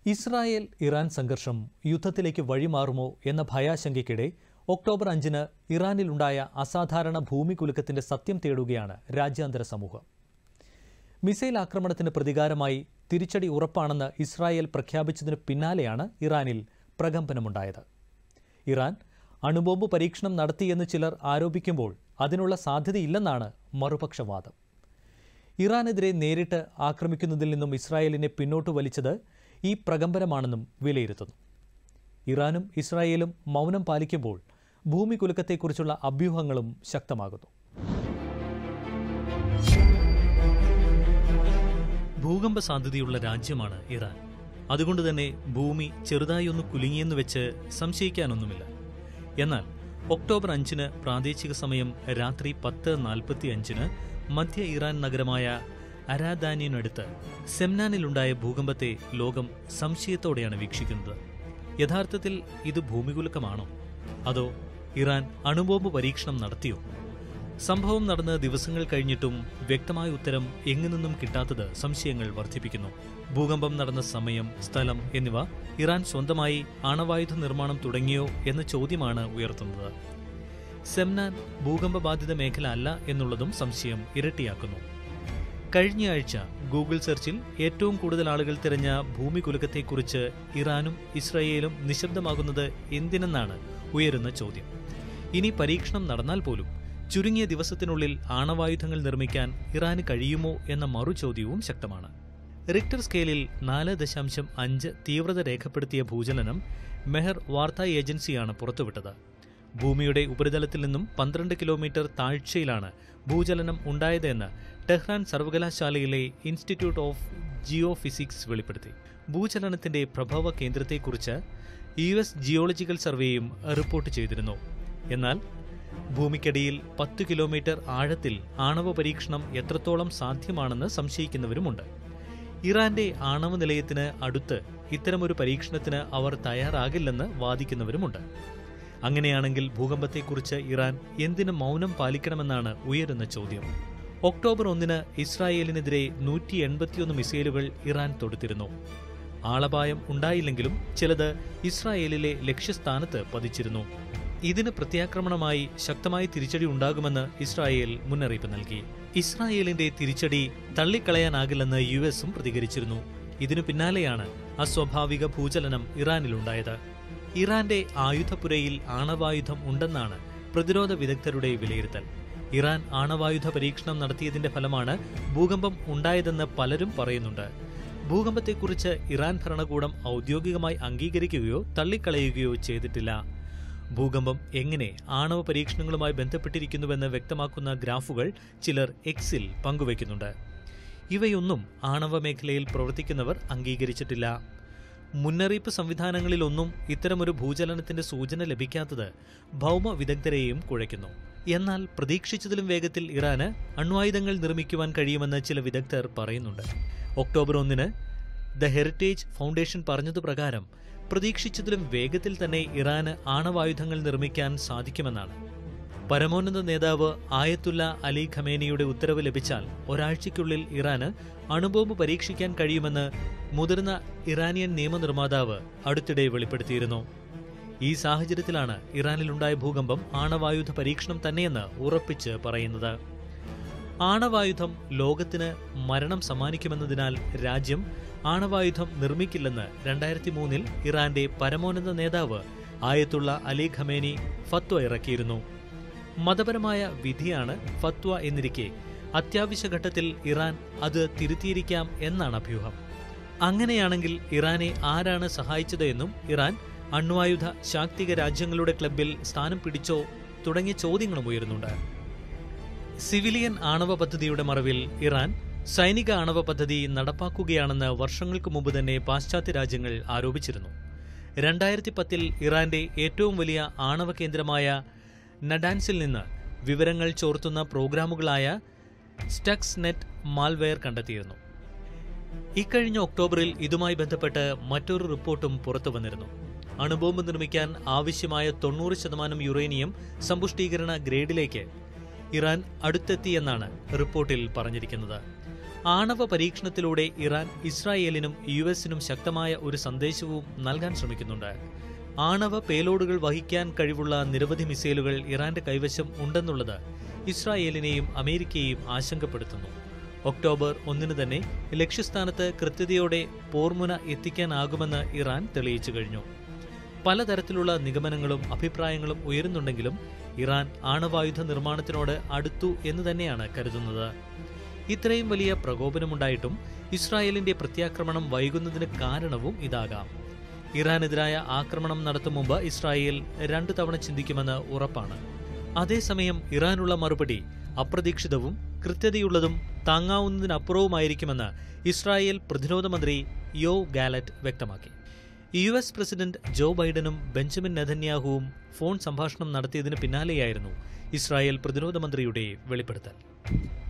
Israel Iran സംഘർഷം യുദ്ധത്തിലേക്ക് വഴിമാറുമോ എന്ന ഭയാശങ്കയ്ക്കിടെ ഒക്ടോബർ അഞ്ചിന് ഇറാനിലുണ്ടായ അസാധാരണ ഭൂമികുലുക്കത്തിന്റെ സത്യം തേടുകയാണ് രാജ്യാന്തര സമൂഹം മിസൈൽ ആക്രമണത്തിന് പ്രതികാരമായി തിരിച്ചടി ഉറപ്പാണെന്ന് ഇസ്രായേൽ പ്രഖ്യാപിച്ചതിന് പിന്നാലെയാണ് ഇറാനിൽ പ്രകമ്പനമുണ്ടായത് ഇറാൻ അണുബോംബ് പരീക്ഷണം നടത്തിയെന്ന് ചിലർ ആരോപിക്കുമ്പോൾ അതിനുള്ള സാധ്യതയില്ലെന്നാണ് മറുപക്ഷവാദം ഇറാനെതിരെ നേരിട്ട് ആക്രമിക്കുന്നതിൽ നിന്നും ഇസ്രായേലിനെ പിന്നോട്ട് വലിച്ചത് ഈ പ്രകമ്പനമാണെന്നും വിലയിരുത്തുന്നു ഇറാനും ഇസ്രായേലും മൗനം പാലിക്കുമ്പോൾ ഭൂമികുലുക്കത്തെക്കുറിച്ചുള്ള അഭ്യൂഹങ്ങളും ശക്തമാകുന്നു ഭൂകമ്പ സാധ്യതയുള്ള രാജ്യമാണ് ഇറാൻ അതുകൊണ്ട് തന്നെ ഭൂമി ചെറുതായി ഒന്ന് കുലുങ്ങിയെന്ന് വെച്ച് സംശയിക്കാനൊന്നുമില്ല എന്നാൽ ഒക്ടോബർ അഞ്ചിന് പ്രാദേശിക സമയം രാത്രി പത്ത് നാൽപ്പത്തി അഞ്ചിന് മധ്യ ഇറാൻ നഗരമായ അരാദാനിയനടുത്ത് സെംനാനിലുണ്ടായ ഭൂകമ്പത്തെ ലോകം സംശയത്തോടെയാണ് വീക്ഷിക്കുന്നത് യഥാർത്ഥത്തിൽ ഇത് ഭൂമികുലുക്കമാണോ അതോ ഇറാൻ അണുബോംബ് പരീക്ഷണം നടത്തിയോ സംഭവം നടന്ന് ദിവസങ്ങൾ കഴിഞ്ഞിട്ടും വ്യക്തമായ ഉത്തരം എങ്ങു നിന്നും കിട്ടാത്തത് സംശയങ്ങൾ വർദ്ധിപ്പിക്കുന്നു ഭൂകമ്പം നടന്ന സമയം സ്ഥലം എന്നിവ ഇറാൻ സ്വന്തമായി ആണവായുധ നിർമ്മാണം തുടങ്ങിയോ എന്ന ചോദ്യമാണ് ഉയർത്തുന്നത് സെംനാൻ ഭൂകമ്പ ബാധിത മേഖല അല്ല എന്നുള്ളതും സംശയം ഇരട്ടിയാക്കുന്നു കഴിഞ്ഞയാഴ്ച ഗൂഗിൾ സെർച്ചിൽ ഏറ്റവും കൂടുതൽ ആളുകൾ തിരഞ്ഞ ഭൂമികുലുക്കത്തെക്കുറിച്ച് ഇറാനും ഇസ്രയേലും നിശബ്ദമാകുന്നത് എന്തിനെന്നാണ് ഉയരുന്ന ചോദ്യം ഇനി പരീക്ഷണം നടന്നാൽ പോലും ചുരുങ്ങിയ ദിവസത്തിനുള്ളിൽ ആണവായുധങ്ങൾ നിർമ്മിക്കാൻ ഇറാന് കഴിയുമോ എന്ന മറുചോദ്യവും ശക്തമാണ് റിക്ടർ സ്കെയിലിൽ നാല് ദശാംശം അഞ്ച് തീവ്രത രേഖപ്പെടുത്തിയ ഭൂചലനം മെഹർ വാർത്താ ഏജൻസിയാണ് പുറത്തുവിട്ടത് ഭൂമിയുടെ ഉപരിതലത്തിൽ നിന്നും പന്ത്രണ്ട് കിലോമീറ്റർ താഴ്ചയിലാണ് ഭൂചലനം ഉണ്ടായതെന്ന് ടെഹ്റാൻ സർവകലാശാലയിലെ ഇൻസ്റ്റിറ്റ്യൂട്ട് ഓഫ് ജിയോ ഫിസിക്സ് വെളിപ്പെടുത്തി ഭൂചലനത്തിന്റെ പ്രഭവ കേന്ദ്രത്തെക്കുറിച്ച് യു എസ് ജിയോളജിക്കൽ സർവേയും റിപ്പോർട്ട് ചെയ്തിരുന്നു എന്നാൽ ഭൂമിക്കടിയിൽ പത്ത് കിലോമീറ്റർ ആഴത്തിൽ ആണവ പരീക്ഷണം എത്രത്തോളം സാധ്യമാണെന്ന് സംശയിക്കുന്നവരുമുണ്ട് ഇറാന്റെ ആണവ നിലയത്തിന് അടുത്ത് ഇത്തരമൊരു പരീക്ഷണത്തിന് അവർ തയ്യാറാകില്ലെന്ന് വാദിക്കുന്നവരുമുണ്ട് അങ്ങനെയാണെങ്കിൽ ഭൂകമ്പത്തെക്കുറിച്ച് ഇറാൻ എന്തിന് മൗനം പാലിക്കണമെന്നാണ് ഉയരുന്ന ചോദ്യം ഒക്ടോബർ ഒന്നിന് ഇസ്രായേലിനെതിരെ നൂറ്റി എൺപത്തിയൊന്ന് മിസൈലുകൾ ഇറാൻ തൊടുത്തിരുന്നു ആളപായം ഉണ്ടായില്ലെങ്കിലും ചിലത് ഇസ്രായേലിലെ ലക്ഷ്യസ്ഥാനത്ത് പതിച്ചിരുന്നു ഇതിന് പ്രത്യാക്രമണമായി ശക്തമായ തിരിച്ചടി ഉണ്ടാകുമെന്ന് ഇസ്രായേൽ മുന്നറിയിപ്പ് നൽകി ഇസ്രായേലിന്റെ തിരിച്ചടി തള്ളിക്കളയാനാകില്ലെന്ന് യു എസും പ്രതികരിച്ചിരുന്നു ഇതിനു പിന്നാലെയാണ് അസ്വാഭാവിക ഭൂചലനം ഇറാനിലുണ്ടായത് ഇറാന്റെ ആയുധപ്പുരയിൽ ആണവായുധം ഉണ്ടെന്നാണ് പ്രതിരോധ വിദഗ്ധരുടെ വിലയിരുത്തൽ ഇറാൻ ആണവായുധ പരീക്ഷണം നടത്തിയതിന്റെ ഫലമാണ് ഭൂകമ്പം ഉണ്ടായതെന്ന് പലരും പറയുന്നുണ്ട് ഭൂകമ്പത്തെക്കുറിച്ച് ഇറാൻ ഭരണകൂടം ഔദ്യോഗികമായി അംഗീകരിക്കുകയോ തള്ളിക്കളയുകയോ ചെയ്തിട്ടില്ല ഭൂകമ്പം എങ്ങനെ ആണവ പരീക്ഷണങ്ങളുമായി ബന്ധപ്പെട്ടിരിക്കുന്നുവെന്ന് വ്യക്തമാക്കുന്ന ഗ്രാഫുകൾ ചിലർ എക്സിൽ പങ്കുവയ്ക്കുന്നുണ്ട് ഇവയൊന്നും ആണവ മേഖലയിൽ പ്രവർത്തിക്കുന്നവർ അംഗീകരിച്ചിട്ടില്ല മുന്നറിയിപ്പ് സംവിധാനങ്ങളിലൊന്നും ഇത്തരമൊരു ഭൂചലനത്തിന്റെ സൂചന ലഭിക്കാത്തത് ഭൗമ വിദഗ്ധരെയും കുഴയ്ക്കുന്നു എന്നാൽ പ്രതീക്ഷിച്ചതിലും വേഗത്തിൽ ഇറാന് അണ്വായുധങ്ങൾ നിർമ്മിക്കുവാൻ കഴിയുമെന്ന് ചില വിദഗ്ധർ പറയുന്നുണ്ട് ഒക്ടോബർ ഒന്നിന് ദ ഹെറിറ്റേജ് ഫൗണ്ടേഷൻ പറഞ്ഞതുപ്രകാരം പ്രതീക്ഷിച്ചതിലും വേഗത്തിൽ തന്നെ ഇറാന് ആണവായുധങ്ങൾ നിർമ്മിക്കാൻ സാധിക്കുമെന്നാണ് പരമോന്നത നേതാവ് ആയത്തുല്ല അലി ഖമേനിയുടെ ഉത്തരവ് ലഭിച്ചാൽ ഒരാഴ്ചയ്ക്കുള്ളിൽ ഇറാന് അണുബോംബ് പരീക്ഷിക്കാൻ കഴിയുമെന്ന് മുതിർന്ന ഇറാനിയൻ നിയമനിർമ്മാതാവ് അടുത്തിടെ വെളിപ്പെടുത്തിയിരുന്നു ഈ സാഹചര്യത്തിലാണ് ഇറാനിലുണ്ടായ ഭൂകമ്പം ആണവായുധ പരീക്ഷണം തന്നെയെന്ന് ഉറപ്പിച്ച് പറയുന്നത് ആണവായുധം ലോകത്തിന് മരണം സമ്മാനിക്കുമെന്നതിനാൽ രാജ്യം ആണവായുധം നിർമ്മിക്കില്ലെന്ന് രണ്ടായിരത്തി മൂന്നിൽ ഇറാന്റെ പരമോന്നത നേതാവ് ആയത്തുള്ള അലി ഖമേനി ഫത്വ ഇറക്കിയിരുന്നു മതപരമായ വിധിയാണ് ഫത്വ എന്നിരിക്കെ അത്യാവശ്യ ഘട്ടത്തിൽ ഇറാൻ അത് തിരുത്തിയിരിക്കാം എന്നാണ് അഭ്യൂഹം അങ്ങനെയാണെങ്കിൽ ഇറാനെ ആരാണ് സഹായിച്ചത് എന്നും ഇറാൻ അണ്വായുധ ശാക്തിക രാജ്യങ്ങളുടെ ക്ലബിൽ സ്ഥാനം പിടിച്ചോ തുടങ്ങിയ ചോദ്യങ്ങളും ഉയരുന്നുണ്ട് സിവിലിയൻ ആണവ പദ്ധതിയുടെ മറവിൽ ഇറാൻ സൈനിക ആണവ പദ്ധതി നടപ്പാക്കുകയാണെന്ന് വർഷങ്ങൾക്ക് മുമ്പ് തന്നെ പാശ്ചാത്യ രാജ്യങ്ങൾ ആരോപിച്ചിരുന്നു രണ്ടായിരത്തി പത്തിൽ ഇറാന്റെ ഏറ്റവും വലിയ ആണവ കേന്ദ്രമായ നഡാൻസിൽ നിന്ന് വിവരങ്ങൾ ചോർത്തുന്ന പ്രോഗ്രാമുകളായ സ്റ്റക്സ് നെറ്റ് മാൽവെയർ കണ്ടെത്തിയിരുന്നു ഇക്കഴിഞ്ഞ ഒക്ടോബറിൽ ഇതുമായി ബന്ധപ്പെട്ട് മറ്റൊരു റിപ്പോർട്ടും പുറത്തു വന്നിരുന്നു അണുബോംബ് നിർമ്മിക്കാൻ ആവശ്യമായ തൊണ്ണൂറ് ശതമാനം യുറേനിയം സമ്പുഷ്ടീകരണ ഗ്രേഡിലേക്ക് ഇറാൻ അടുത്തെത്തിയെന്നാണ് റിപ്പോർട്ടിൽ പറഞ്ഞിരിക്കുന്നത് ആണവ പരീക്ഷണത്തിലൂടെ ഇറാൻ ഇസ്രായേലിനും യു എസിനും ശക്തമായ ഒരു സന്ദേശവും നൽകാൻ ശ്രമിക്കുന്നുണ്ട് ആണവ പേലോഡുകൾ വഹിക്കാൻ കഴിവുള്ള നിരവധി മിസൈലുകൾ ഇറാന്റെ കൈവശം ഉണ്ടെന്നുള്ളത് ഇസ്രായേലിനെയും അമേരിക്കയെയും ആശങ്കപ്പെടുത്തുന്നു ഒക്ടോബർ ഒന്നിന് തന്നെ ലക്ഷ്യസ്ഥാനത്ത് കൃത്യതയോടെ പോർമുന എത്തിക്കാനാകുമെന്ന് ഇറാൻ തെളിയിച്ചു കഴിഞ്ഞു പലതരത്തിലുള്ള നിഗമനങ്ങളും അഭിപ്രായങ്ങളും ഉയരുന്നുണ്ടെങ്കിലും ഇറാൻ ആണവായുധ നിർമ്മാണത്തിനോട് അടുത്തു എന്ന് തന്നെയാണ് കരുതുന്നത് ഇത്രയും വലിയ പ്രകോപനമുണ്ടായിട്ടും ഇസ്രായേലിന്റെ പ്രത്യാക്രമണം വൈകുന്നതിന് കാരണവും ഇതാകാം ഇറാനെതിരായ ആക്രമണം നടത്തും മുമ്പ് ഇസ്രായേൽ രണ്ടു തവണ ചിന്തിക്കുമെന്ന് ഉറപ്പാണ് അതേസമയം ഇറാനുള്ള മറുപടി അപ്രതീക്ഷിതവും കൃത്യതയുള്ളതും താങ്ങാവുന്നതിനപ്പുറവുമായിരിക്കുമെന്ന് ഇസ്രായേൽ പ്രതിരോധ മന്ത്രി യോ ഗാലറ്റ് വ്യക്തമാക്കി യു എസ് പ്രസിഡന്റ് ജോ ബൈഡനും ബെഞ്ചമിൻ നെതന്യാഹുവും ഫോൺ സംഭാഷണം നടത്തിയതിന് പിന്നാലെയായിരുന്നു ഇസ്രായേൽ പ്രതിരോധ മന്ത്രിയുടെ വെളിപ്പെടുത്തൽ